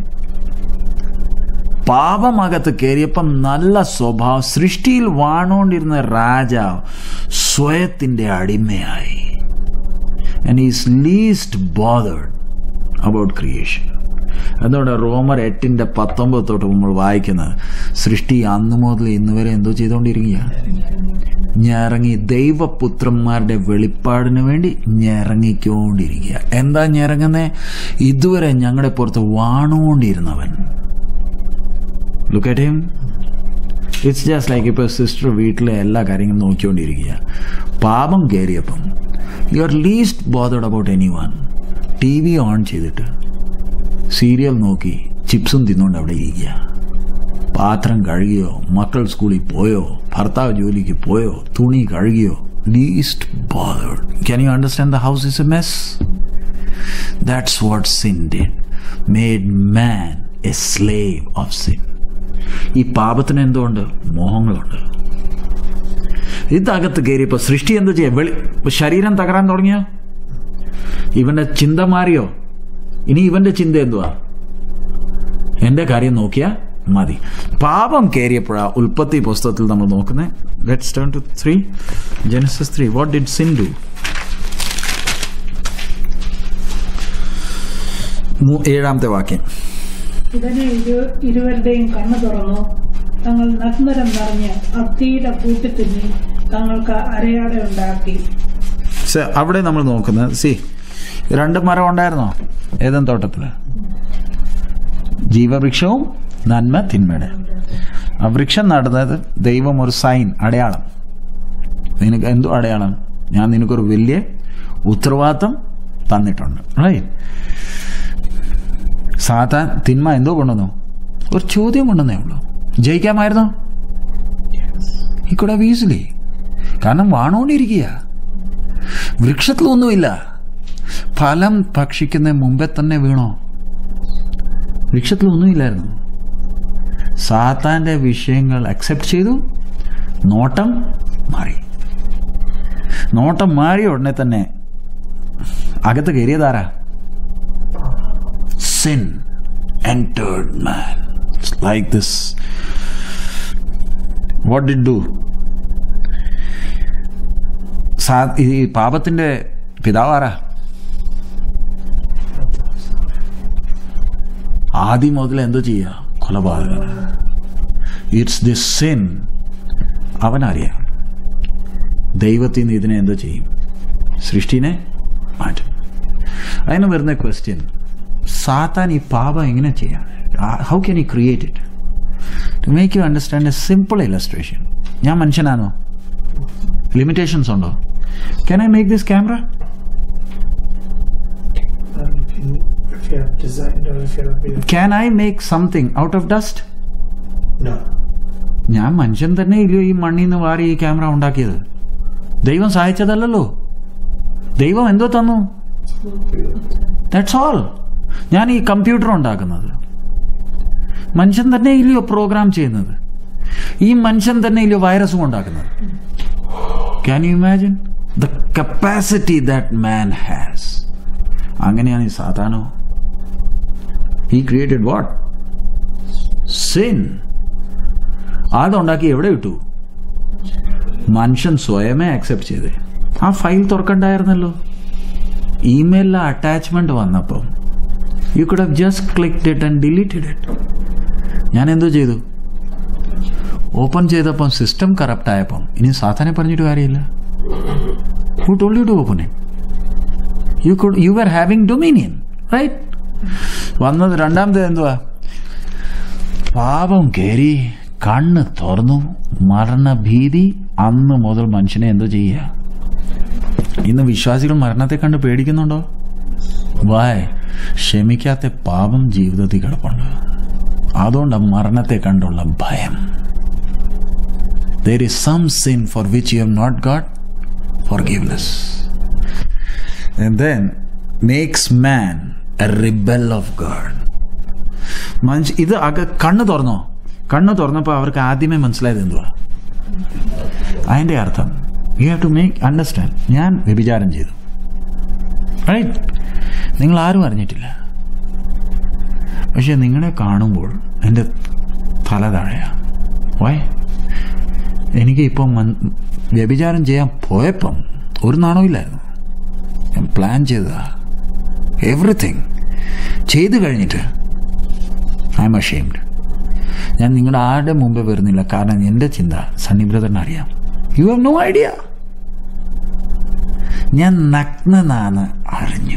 Speaker 1: പാപമകത്ത് കയറിയപ്പം നല്ല സ്വഭാവം സൃഷ്ടിയിൽ വാണോണ്ടിരുന്ന രാജാവ് സ്വയത്തിന്റെ അടിമയായി and is least bothered about creation അതുകൊണ്ട് റോമർ എട്ടിന്റെ പത്തൊമ്പത് തൊട്ട് നമ്മൾ വായിക്കുന്നത് സൃഷ്ടി അന്നു മുതൽ ഇന്ന് വരെ എന്തോ ചെയ്തുകൊണ്ടിരിക്കുകയാണ് ഞെറങ്ങി ദൈവപുത്രന്മാരുടെ വെളിപ്പാടിന് വേണ്ടി ഞെറങ്ങിക്കൊണ്ടിരിക്കുക എന്താ ഞെറങ്ങുന്നേ ഇതുവരെ ഞങ്ങളുടെ പുറത്ത് വാണുകൊണ്ടിരുന്നവൻ look at him it's just like ഇപ്പോൾ സിസ്റ്റർ വീട്ടിലെ എല്ലാ കാര്യങ്ങളും നോക്കിക്കൊണ്ടിരിക്കുക പാപം കയറിയപ്പം you are least bothered about anyone T V on ചെയ്തിട്ട് സീരിയൽ നോക്കി ചിപ്സും തിന്നുകൊണ്ട് അവിടെ ഇരിക്കുക പാത്രം കഴുകിയോ മക്കൾ സ്കൂളിൽ പോയോ ഭർത്താവ് ജോലിക്ക് പോയോ തുണി കഴുകിയോ least bothered can you understand the house is a mess that's what sin did made man a slave of sin ഈ പാപത്തിന് എന്തുകൊണ്ട് മോഹങ്ങളുണ്ട് ഇതകത്ത് കയറിയപ്പോൾ സൃഷ്ടി എന്ത് ചെയ്യാം വെളി ശരീരം തകരാൻ തുടങ്ങിയോ ഇവന്റെ ചിന്ത മാറിയോ ഇനി ഇവന്റെ ചിന്ത എന്തുവാ എന്റെ കാര്യം നോക്കിയാ മതി പാപം കയറിയപ്പോഴാ ഉൽപ്പത്തി പുസ്തകത്തിൽ നമ്മൾ നോക്കുന്നത് let's turn to three Genesis three what did sin do ഏഴാമത്തെ വാക്യം
Speaker 2: ഉടനെ ഇരു- ഇരുവരുടെയും കണ്ണു തുറന്നു തങ്ങൾ നഗ്നരം നിറഞ്ഞ് അത്തിയുടെ കൂട്ടിത്തിന്നി തങ്ങൾക്ക് അരയാടെ ഉണ്ടാക്കി
Speaker 1: സ- അവിടെ നമ്മൾ നോക്കുന്നത് സി രണ്ട് മരം ഉണ്ടായിരുന്നോ ഏതും തോട്ടത്തില് ജീവവൃക്ഷവും നന്മ തിന്മയുടെ ആ വൃക്ഷം നടുന്നത് ദൈവം ഒരു സൈൻ അടയാളം നിനക്ക് എന്തോ അടയാളം ഞാൻ നിനക്കൊരു വലിയ ഉത്തരവാദിത്തം തന്നിട്ടുണ്ട് റൈറ്റ് സാത്താൻ തിന്മ എന്തോ കൊണ്ടുവന്നു ഒരു ചോദ്യം കൊണ്ടുവന്നേ ഉള്ളൂ ജയിക്കാമായിരുന്നോ ഈ കൂടെ ഈസിലി കാരണം വാണോണ്ടിരിക്കുക വൃക്ഷത്തിലൊന്നുമില്ല ഫലം ഭക്ഷിക്കുന്ന മുമ്പേ തന്നെ വീണോ വൃക്ഷത്തിലൊന്നുമില്ലായിരുന്നു സാത്താന്റെ വിഷയങ്ങൾ അക്സെപ്റ്റ് ചെയ്തു നോട്ടം മാറി നോട്ടം മാറിയ ഉടനെ തന്നെ അകത്ത് കയറിയതാരാ sin entered man It's like this what did do സാ- ഈ പാപത്തിന്റെ പിതാവാരാ ആദ്യം മുതൽ എന്തോ ചെയ്യുക കൊലപാതകന ഇറ്റ്സ് ദി സിൻ അവനറിയാം ദൈവത്തിൽ നിന്ന് ഇതിനെ എന്തോ ചെയ്യും സൃഷ്ടിനെ മാറ്റും അതിന് വരുന്ന ക്വസ്റ്റ്യൻ സാത്താൻ ഈ പാപം എങ്ങനെ ചെയ്യാൻ ഹൗ ക്യാൻ ഈ create it to make you understand a simple illustration ഞാൻ മനുഷ്യനാണോ ലിമിറ്റേഷൻസ് ഉണ്ടോ can I make this camera
Speaker 4: Um, if, you, if you have designed or if you have been,
Speaker 1: can I make something out of dust
Speaker 4: no.
Speaker 1: ഞാൻ മനുഷ്യൻ തന്നെ ഇല്ലയോ ഈ മണ്ണിൽ നിന്ന് വാരി ഈ ക്യാമറ ഉണ്ടാക്കിയത് ദൈവം സഹായിച്ചതല്ലല്ലോ ദൈവം എന്തോ തന്നു ദാറ്റ്സ് ഓൾ ഞാൻ ഈ കമ്പ്യൂട്ടർ ഉണ്ടാക്കുന്നത് മനുഷ്യൻ തന്നെ ഇല്ലയോ പ്രോഗ്രാം ചെയ്യുന്നത് ഈ മനുഷ്യൻ തന്നെ ഇല്ലയോ വൈറസും ഉണ്ടാക്കുന്നത് can you imagine the capacity that man has അങ്ങനെയാണ് ഈ സാധാരണ ഈ ക്രിയേറ്റഡ് വാട്ട് സിൻ അതുണ്ടാക്കി എവിടെ ഇട്ടു മനുഷ്യൻ സ്വയമേ അക്സെപ്റ്റ് ചെയ്തേ ആ ഫയൽ തുറക്കണ്ടായിരുന്നല്ലോ ഇമെയിലിലെ അറ്റാച്ച്മെന്റ് വന്നപ്പം you could have just clicked it and deleted it ഞാൻ എന്തോ ചെയ്തു ഓപ്പൺ ചെയ്തപ്പം സിസ്റ്റം കറപ്റ്റ് ആയപ്പം ഇനി സാധാരണ പറഞ്ഞിട്ട് കാര്യമില്ല who told you to open it you could you are having dominion right വന്നത് രണ്ടാമത് എന്തുവാ പാപം കയറി കണ്ണ് തുറന്നു മരണഭീതി അന്ന് മുതൽ മനുഷ്യനെ എന്തോ ചെയ്യുക ഇന്ന് വിശ്വാസികൾ മരണത്തെ കണ്ട് പേടിക്കുന്നുണ്ടോ വായ് ക്ഷമിക്കാത്ത പാപം ജീവിതത്തിൽ കിടപ്പുണ്ട് അതുകൊണ്ട് മരണത്തെ കണ്ടുള്ള ഭയം there is some sin for which you have not got forgiveness then makes man a rebel of God മനുഷ്യ ഇത് അക കണ്ണ് തുറന്നോ കണ്ണ് തുറന്നപ്പോൾ അവർക്ക് ആദ്യമേ മനസ്സിലായത് എന്തുവാ അതിൻ്റെ അർത്ഥം you have to make understand ഞാൻ വ്യഭിചാരം ചെയ്തു റൈറ്റ് നിങ്ങൾ ആരും അറിഞ്ഞിട്ടില്ല പക്ഷെ നിങ്ങളെ കാണുമ്പോൾ എൻ്റെ തല താഴെയാണ് വൈ എനിക്ക് ഇപ്പം മൻ- വ്യഭിചാരം ചെയ്യാൻ പോയപ്പം ഒരു നാണവും ഇല്ലായിരുന്നു ഞാൻ പ്ലാൻ ചെയ്തതാ എവറിത്തിങ് ചെയ്തു കഴിഞ്ഞിട്ട് ഐ എം അഷെയിംഡ് ഞാൻ നിങ്ങളുടെ ആരുടെ മുമ്പേ വരുന്നില്ല കാരണം എൻ്റെ ചിന്ത സണ്ണി ബ്രദറിന് അറിയാം യു ഹാവ് നോ ഐഡിയ ഞാൻ നഗ്നനാണ് അറിഞ്ഞു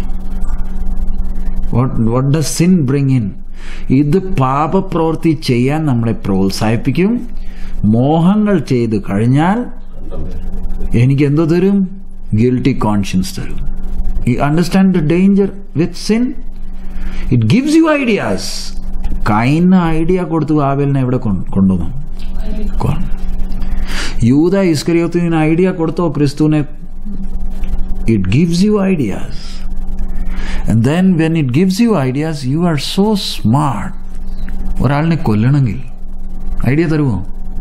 Speaker 1: what does sin bring in ഇത് പാപപ്രവൃത്തി ചെയ്യാൻ നമ്മളെ പ്രോത്സാഹിപ്പിക്കും മോഹങ്ങൾ ചെയ്ത് കഴിഞ്ഞാൽ എനിക്ക് എന്തോ തരും ഗിൽറ്റി കോൺഷ്യൻസ് തരും you understand the danger with sin it gives you ideas കൈന് ഐഡിയ കൊടുത്തു ആവേലിനെ എവിടെ കൊ- കൊണ്ടുവന്നു കൊ- യൂത ഇസ്കരിയോത്തിന് ഐഡിയ കൊടുത്തോ ക്രിസ്തുവിനെ it gives you ideas And then when it gives you ideas, you are so smart. ഒരാളിനെ കൊല്ലണമെങ്കിൽ ഐഡിയ തരുമോ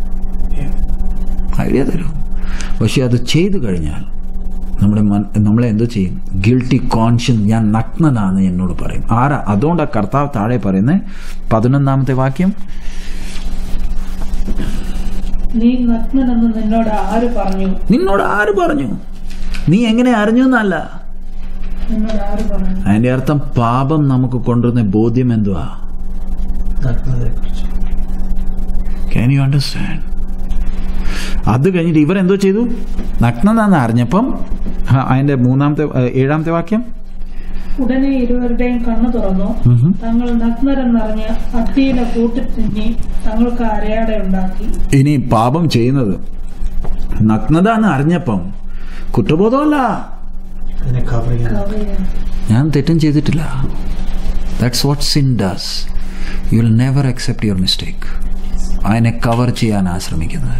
Speaker 1: ഐഡിയ തരും പക്ഷെ അത് ചെയ്തു കഴിഞ്ഞാൽ നമ്മുടെ മൻ- നമ്മളെ എന്തോ ചെയ്യും ഗിൽട്ടി കോൺഷ്യൻ ഞാൻ നഗ്നനാന്ന് എന്നോട് പറയും ആരാ അതുകൊണ്ടാണ് കർത്താവ് താഴെ പറയുന്നത് പതിനൊന്നാമത്തെ വാക്യം
Speaker 2: നീ നഗ്നനെന്ന് നിന്നോട് ആര് പറഞ്ഞു
Speaker 1: നിന്നോട് ആര് പറഞ്ഞു നീ എങ്ങനെ അറിഞ്ഞു എന്നല്ല
Speaker 2: നിന്നോട് ആര് പറഞ്ഞു
Speaker 1: അതിന്റെ അർത്ഥം പാപം നമുക്ക് കൊണ്ടുവരുന്ന ബോധ്യം എന്തുവാ
Speaker 4: നഗ്നതയെക്കുറിച്ച്
Speaker 1: ക്യാൻ യു അണ്ടർസ്റ്റാൻഡ് അത് കഴിഞ്ഞിട്ട് ഇവരെന്തോ ചെയ്തു നഗ്നതാന്ന് അറിഞ്ഞപ്പം ആ, അതിന്റെ മൂന്നാമത്തെ ആ, ഏഴാമത്തെ വാക്യം
Speaker 2: ഉടനെ ഇരുവരുടെയും കണ്ണു തുറന്നു
Speaker 1: ഉം.
Speaker 2: തങ്ങൾ നഗ്നരെന്നറിഞ്ഞ് അത്തിയിലെ കൂട്ടിത്തിഞ്ഞി തങ്ങൾക്ക് അരയാടെ ഉണ്ടാക്കി
Speaker 1: ഇനി പാപം ചെയ്യുന്നത് നഗ്നത എന്ന് അറിഞ്ഞപ്പം കുറ്റബോധമല്ല
Speaker 4: അതിനെ കവർ ചെയ്യാൻ
Speaker 2: കവയ
Speaker 1: ഞാൻ തെറ്റും ചെയ്തിട്ടില്ല that's what sin does you will never accept your mistake അതിനെ കവർ ചെയ്യാൻ ആശ്രമിക്കുന്നത്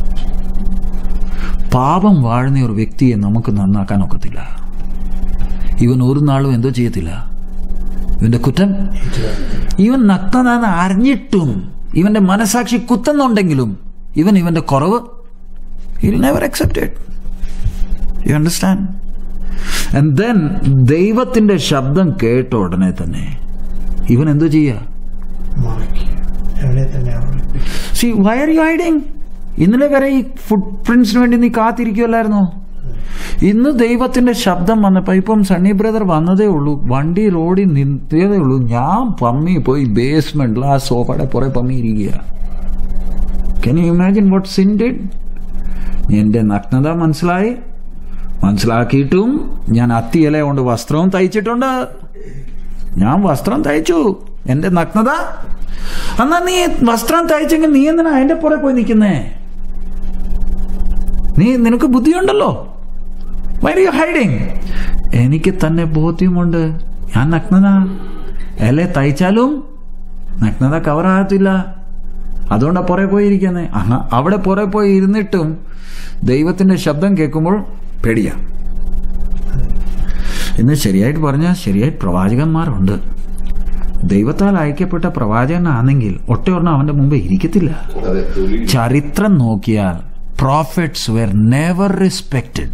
Speaker 1: പാപം വാഴുന്ന ഒരു വ്യക്തിയെ നമുക്ക് നന്നാക്കാൻ ഒക്കത്തില്ല ഇവൻ ഒരു നാളും എന്തോ ചെയ്യത്തില്ല ഇവന്റെ കുറ്റം ഇവൻ നഗ്നതാന്ന് അറിഞ്ഞിട്ടും ഇവന്റെ മനസാക്ഷി കുത്തുന്നുണ്ടെങ്കിലും ഇവൻ ഇവന്റെ കുറവ് he'll never accepted you understand and then ദൈവത്തിന്റെ ശബ്ദം കേട്ട ഉടനെ തന്നെ ഇവൻ എന്തോ ചെയ്യുക
Speaker 4: മറയ്ക്കുക അവനെ തന്നെ അവളെ
Speaker 1: see why are you hiding ഇന്നലെ വരെ ഈ ഫുട് പ്രിന്റ്സിന് വേണ്ടി നീ കാത്തിരിക്കുമല്ലായിരുന്നോ ഇന്ന് ദൈവത്തിന്റെ ശബ്ദം വന്നപ്പോൾ ഇപ്പം സണ്ണി ബ്രദർ വന്നതേ ഉള്ളൂ വണ്ടി റോഡിൽ നിർത്തിയതേ ഉള്ളൂ ഞാൻ പമ്മി പോയി ബേസ്മെന്റിൽ ആ സോഫയുടെ പുറകെ പമ്മി ഇരിക്കുക can you imagine what sin did എന്റെ നഗ്നത മനസ്സിലായി മനസ്സിലാക്കിയിട്ടും ഞാൻ അത്തി ഇല കൊണ്ട് വസ്ത്രവും തയ്ച്ചിട്ടുണ്ട് ഞാൻ വസ്ത്രം തയ്ച്ചു എന്റെ നഗ്നത എന്നാ നീ വസ്ത്രം തയ്ച്ചെങ്കിൽ നീ എന്തിനാ അതിന്റെ പുറകെ പോയി നിൽക്കുന്നേ നീ നിനക്ക് ബുദ്ധിയുണ്ടല്ലോ വൈ യു ഹൈഡിങ് എനിക്ക് തന്നെ ബോധ്യമുണ്ട് ഞാൻ നഗ്നത എലെ തയ്ച്ചാലും നഗ്നത കവറാകത്തില്ല അതുകൊണ്ടാ പുറകെ പോയിരിക്കുന്നേ ആഹാ അവിടെ പുറകെ പോയി ഇരുന്നിട്ടും ദൈവത്തിന്റെ ശബ്ദം കേൾക്കുമ്പോൾ പേടിയാ ഇന്ന് ശരിയായിട്ട് പറഞ്ഞാൽ ശരിയായിട്ട് പ്രവാചകന്മാരുണ്ട് ദൈവത്താൽ അയക്കപ്പെട്ട പ്രവാചകനാണെങ്കിൽ ഒറ്റയൊരെണ്ണം അവന്റെ മുമ്പ് ഇരിക്കത്തില്ല
Speaker 3: അതെ തൊഴിൽ
Speaker 1: ചരിത്രം നോക്കിയാൽ prophets were never respected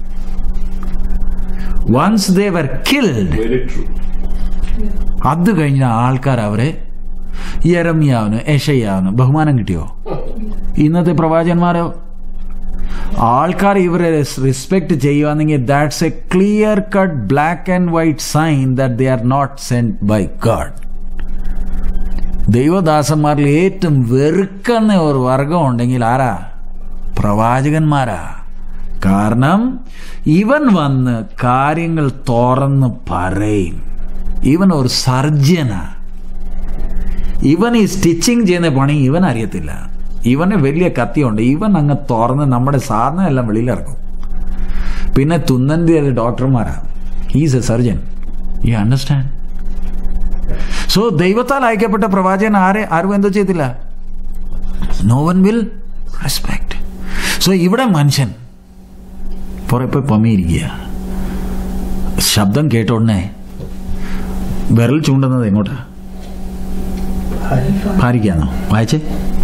Speaker 1: once they were killed
Speaker 3: very true
Speaker 1: അത് കഴിഞ്ഞ ആൾക്കാർ അവരെ യരമ്യാവിന് യശയ്യാവിന് ബഹുമാനം കിട്ടിയോ ഇന്നത്തെ പ്രവാചകന്മാരോ ആൾക്കാർ ഇവരെ റെസ്പെക്ട് ചെയ്യുവാണെങ്കിൽ that's a clear cut black and white sign that they are not sent by God ദൈവദാസന്മാരിൽ ഏറ്റവും വെറുക്കുന്ന ഒരു വർഗം ഉണ്ടെങ്കിൽ ആരാ പ്രവാചകന്മാരാ കാരണം ഇവൻ വന്ന് കാര്യങ്ങൾ തുറന്ന് പറയും ഇവൻ ഒരു സർജനാ ഇവൻ ഈ സ്റ്റിച്ചിങ് ചെയ്യുന്ന പണി ഇവൻ അറിയത്തില്ല ഇവന് വലിയ കത്തിയുണ്ട് ഇവൻ അങ്ങ് തുറന്ന് നമ്മുടെ സാധനം എല്ലാം വെളിയിലിറക്കും പിന്നെ തുന്നന്തി ഡോക്ടർമാരാ is a surgeon you understand so ദൈവത്താൽ അയക്കപ്പെട്ട പ്രവാചകൻ ആരെ ആരും എന്തോ ചെയ്തില്ല no one will respect so ഇവിടെ മനുഷ്യൻ പുറേ പോയി പമ്മിയിരിക്കുക ശബ്ദം കേട്ട ഉടനെ വിരൽ ചൂണ്ടുന്നത് എങ്ങോട്ടാ ഭാരിക്കാന്നോ വായിച്ചേ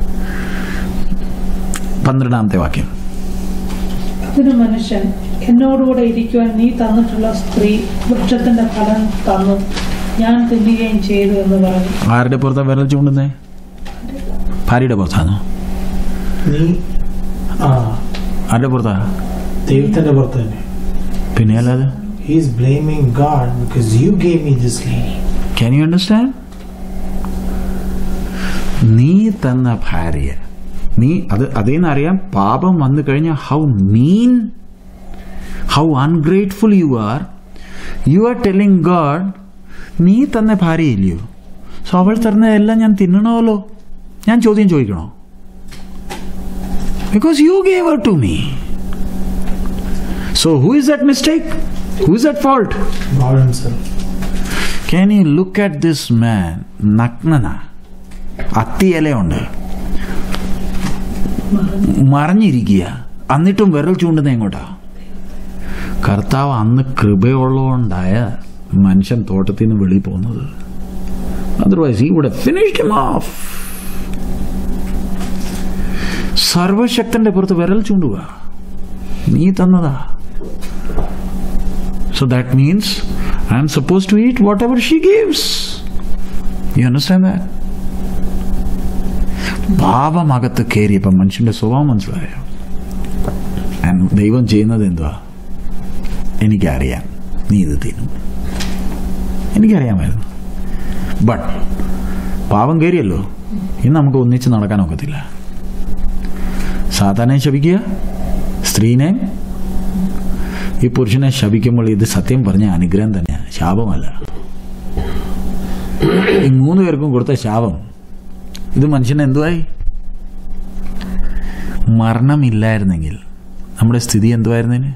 Speaker 1: പന്ത്രണ്ടാമത്തെ വാക്യം
Speaker 2: അതിന് മനുഷ്യൻ എന്നോടുകൂടെ ഇരിക്കുവാൻ നീ തന്നിട്ടുള്ള സ്ത്രീ വൃക്ഷത്തിന്റെ ഫലം തന്നു ഞാൻ തിന്നുകയും ചെയ്തു എന്ന് പറഞ്ഞു
Speaker 1: ആരുടെ പുറത്താ വിരൽ ചൂണ്ടുന്നേ ഭാര്യയുടെ പുറത്താണോ
Speaker 4: നീ ആ
Speaker 1: ആരുടെ പുറത്താ
Speaker 4: ദൈവത്തിന്റെ പുറത്ത് തന്നെ
Speaker 1: പിന്നെ അല്ലാതെ
Speaker 4: he's blaming God because you gave me this lady
Speaker 1: can you understand നീ തന്ന ഭാര്യ നീ അത് അതിൽ നിന്ന് അറിയാം പാപം വന്നു കഴിഞ്ഞാൽ how mean how ungrateful you are you are telling God നീ തന്ന ഭാര്യയില്ലയോ സോ അവൾ തരുന്നതെല്ലാം ഞാൻ തിന്നണമല്ലോ ഞാൻ ചോദ്യം ചോദിക്കണോ because you gave her to me so who is that mistake who is that fault
Speaker 4: God himself.
Speaker 1: Can you look at this man നഗ്നന അത്തിയിലയുണ്ട് മറിഞ്ഞിരിക്കുക എന്നിട്ടും വിരൽ ചൂണ്ടുന്ന എങ്ങോട്ടാ കർത്താവ് അന്ന് കൃപയുള്ളതുകൊണ്ടായ മനുഷ്യൻ തോട്ടത്തിൽ നിന്ന് വെളിയിൽ പോകുന്നത് അതർവൈസ് ഇവിടെ ഫിനിഷ്ഡ് ഓഫ് സർവശക്തന്റെ പുറത്ത് വിരൽ ചൂണ്ടുക നീ തന്നതാ So that means I am supposed to eat whatever she gives. You understand that? ഭാവമകത്ത് കയറിയപ്പോൾ മനുഷ്യന്റെ സ്വഭാവം മനസ്സിലായോ And ദൈവം ചെയ്യുന്നത് എന്തുവാ എനിക്കറിയാം നീ ഇത് തിന്നും എനിക്കറിയാമായിരുന്നു ബട്ട് പാവം കയറിയല്ലോ ഇന്ന് നമുക്ക് ഒന്നിച്ച് നടക്കാൻ ഒക്കത്തില്ല സാധാരണ ശപിക്കുക സ്ത്രീനെ ഈ പുരുഷനെ ശപിക്കുമ്പോൾ ഇത് സത്യം പറഞ്ഞ അനുഗ്രഹം തന്നെയാണ് ശാപമല്ല ഈ മൂന്ന് പേർക്കും കൊടുത്ത ശാപം ഇത് മനുഷ്യന് എന്തുവായി മരണമില്ലായിരുന്നെങ്കിൽ നമ്മുടെ സ്ഥിതി എന്തുവായിരുന്നതിന്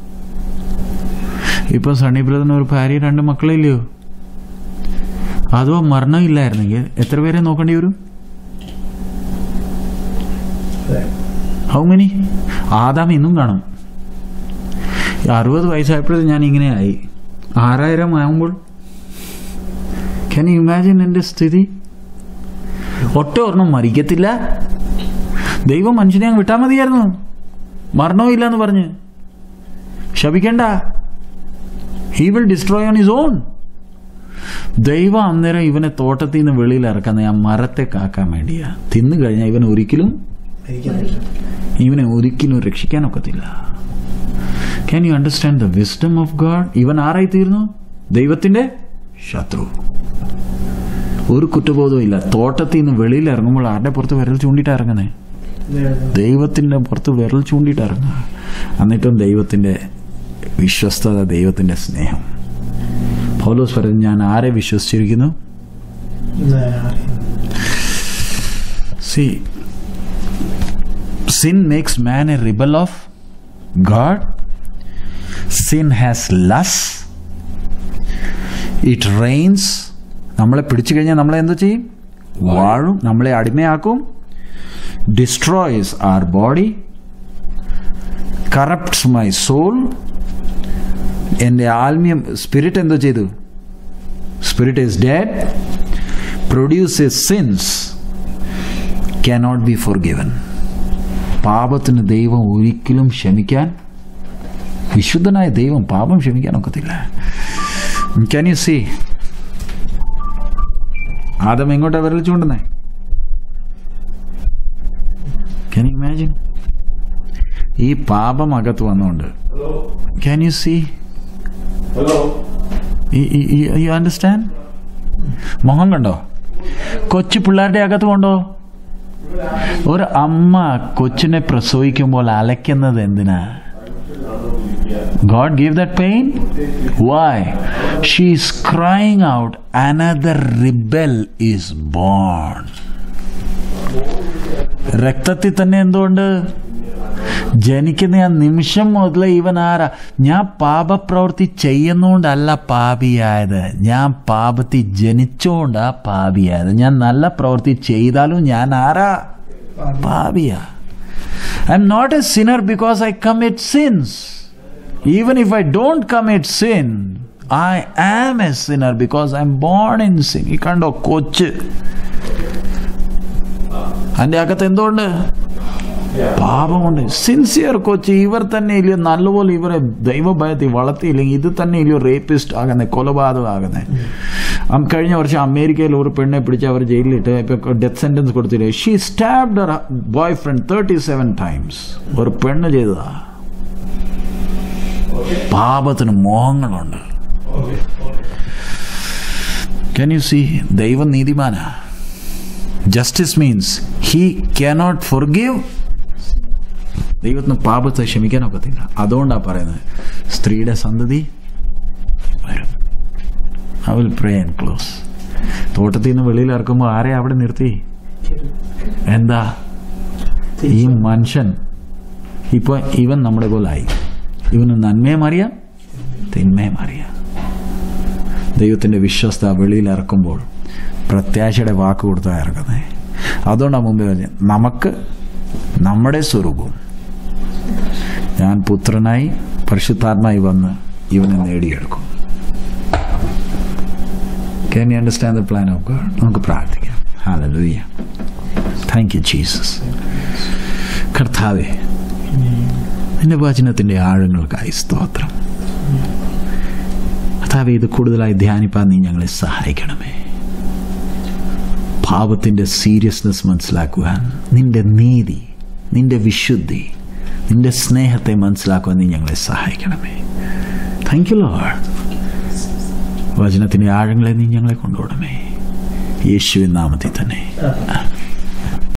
Speaker 1: ഇപ്പൊ സണ്ണി ബ്രദറിന് ഒരു ഭാര്യ രണ്ട് മക്കളില്ലയോ അതോ മരണമില്ലായിരുന്നെങ്കിൽ എത്ര പേരെ നോക്കേണ്ടി വരും ഹൗ മെനി ആദാം ഇന്നും കാണും അറുപത് വയസ്സായപ്പോഴേ ഞാൻ ഇങ്ങനെ ആയി ആറായിരം ആകുമ്പോൾ ക്യാൻ യു ഇമാജിൻ എൻ്റെ സ്ഥിതി ഒറ്റ ഒരെണ്ണം മരിക്കത്തില്ല ദൈവം മനുഷ്യനെ അങ്ങ് വിട്ടാൽ മതിയായിരുന്നു മരണവും ഇല്ലെന്ന് പറഞ്ഞ് ശപിക്കണ്ട he will destroy own his own ദൈവം അന്നേരം ഇവനെ തോട്ടത്തിൽ നിന്ന് വെളിയിൽ ഇറക്കുന്ന ആ മരത്തെ കാക്കാൻ വേണ്ടിയാ തിന്നു കഴിഞ്ഞാൽ ഇവൻ ഒരിക്കലും
Speaker 4: മരിക്കാൻ പറ്റും
Speaker 1: ഇവനെ ഒരിക്കലും രക്ഷിക്കാനൊക്കത്തില്ല can you understand the wisdom of God ഇവൻ ആരായി തീർന്നു ദൈവത്തിന്റെ ശത്രു ഒരു കുറ്റബോധവും ഇല്ല തോട്ടത്തിൽ നിന്ന് വെളിയിൽ ഇറങ്ങുമ്പോൾ ആരുടെ പുറത്ത് വിരൽ ചൂണ്ടിട്ട് ഇറങ്ങുന്നേ ദൈവത്തിന്റെ പുറത്ത് വിരൽ ചൂണ്ടിട്ട് ഇറങ്ങുക എന്നിട്ടും ദൈവത്തിന്റെ വിശ്വസ്തത ദൈവത്തിന്റെ സ്നേഹം പൗലോസ് പറഞ്ഞു ഞാൻ ആരെ വിശ്വസിച്ചിരിക്കുന്നു see sin makes man a rebel of God. Sin has lust. It reigns. നമ്മളെ പിടിച്ചു കഴിഞ്ഞാൽ നമ്മളെ എന്തോ ചെയ്യും വാഴും നമ്മളെ അടിമയാക്കും destroys our body corrupts my soul എൻ്റെ ആത്മീയം സ്പിരിറ്റ് എന്തോ ചെയ്തു spirit is dead produces sins cannot be forgiven പാപത്തിന് ദൈവം ഒരിക്കലും ക്ഷമിക്കാൻ വിശുദ്ധനായ ദൈവം പാപം ക്ഷമിക്കാൻ ഒക്കത്തില്ല ക്യാൻ യു സി ആദം എങ്ങോട്ടാ വിരൽ ചൂണ്ടുന്നേ ക്യാൻ യു ഇമാജിൻ ഈ പാപം അകത്ത് വന്നുകൊണ്ട്
Speaker 3: Hello?
Speaker 1: Can you see
Speaker 3: Hello?
Speaker 1: You understand മുഖം കണ്ടോ കൊച്ചു പിള്ളേരുടെ അകത്ത് കൊണ്ടോ ഒരു അമ്മ കൊച്ചിനെ പ്രസവിക്കുമ്പോൾ അലയ്ക്കുന്നത് എന്തിനാ God gave that pain? Why? She is crying out, another rebel is born. രക്തത്തിൽ തന്നെ എന്തുകൊണ്ട് ജനിക്കുന്ന ആ നിമിഷം മുതൽ ഇവൻ ആരാ ഞാൻ പാപപ്രവൃത്തി ചെയ്യുന്നോണ്ടല്ല പാപിയായത് ഞാൻ പാപത്തിൽ ജനിച്ചോണ്ടാ പാപിയായത് ഞാൻ നല്ല പ്രവൃത്തി ചെയ്താലും ഞാൻ ആരാ പാപിയാ I am not a sinner because I commit sins even if I don't commit sin I am a sinner because I am born in sin ഈ കണ്ടോ കൊച്ച് അതിൻ്റെ അകത്ത് എന്തുകൊണ്ട് പാപമുണ്ട് സിൻസിയർ കൊച്ച് ഇവർ തന്നെ ഇല്ലയോ നല്ലപോലെ ഇവരെ ദൈവഭയത്തിൽ വളർത്തിയില്ലെങ്കിൽ ഇത് തന്നെ ഇല്ലയോ റേപ്പിസ്റ്റ് ആകുന്നത് കൊലപാതകം ആകുന്നത് കഴിഞ്ഞ വർഷം അമേരിക്കയിൽ ഒരു പെണ്ണെ പിടിച്ച് അവർ ജയിലിലിട്ട് ഇപ്പൊ ഡെത്ത് സെന്റൻസ് കൊടുത്തില്ലേ she stabbed boyfriend thirty seven times ഒരു പെണ്ണ് ചെയ്തതാ പാപത്തിന് മോഹങ്ങളുണ്ട് ക്യാൻ യു സി ദൈവം നീതിമാനാ justice means he cannot forgive ദൈവത്തിന് പാപത്തെ ക്ഷമിക്കാൻ ഒക്കത്തില്ല അതുകൊണ്ടാണ് പറയുന്നത് സ്ത്രീയുടെ സന്തതി വരും I will pray and close തോട്ടത്തിൽ നിന്ന് വെളിയിൽ ഇറക്കുമ്പോൾ ആരെ അവിടെ നിർത്തി എന്താ ഈ മനുഷ്യൻ ഇപ്പൊ ഇവൻ നമ്മുടെ പോലായി ഇവന് നന്മയും അറിയാം തിന്മയും അറിയാം ദൈവത്തിന്റെ വിശ്വസ്ത വെളിയിൽ ഇറക്കുമ്പോൾ പ്രത്യാശയുടെ വാക്ക് കൊടുത്താൽ ഇറക്കുന്നത് അതുകൊണ്ടാണ് മുമ്പേ പറഞ്ഞത് നമുക്ക് നമ്മുടെ സ്വരൂപം ഞാൻ പുത്രനായി പരിശുദ്ധാത്മായി വന്ന് ഇവനെ നേടിയെടുക്കും can you understand the plan of God നമുക്ക് പ്രാർത്ഥിക്കാം ഹാലലൂയ താങ്ക് യു ജീസസ് കർത്താവേ നിന്റെ വചനത്തിന്റെ ആഴങ്ങൾക്കായി സ്തോത്രം കർത്താവെ ഇത് കൂടുതലായി ധ്യാനിപ്പാൻ നീ ഞങ്ങളെ സഹായിക്കണമേ പാപത്തിന്റെ സീരിയസ്നെസ് മനസ്സിലാക്കുവാൻ നിന്റെ നീതി നിന്റെ വിശുദ്ധി നിന്റെ സ്നേഹത്തെ മനസ്സിലാക്കുവാൻ നീ ഞങ്ങളെ സഹായിക്കണമേ താങ്ക് യു ലോഡ് വചനത്തിന്റെ ആഴങ്ങളെ നീ ഞങ്ങളെ കൊണ്ടുപോകണമേ യേശുവിൻ നാമത്തിൽ തന്നെ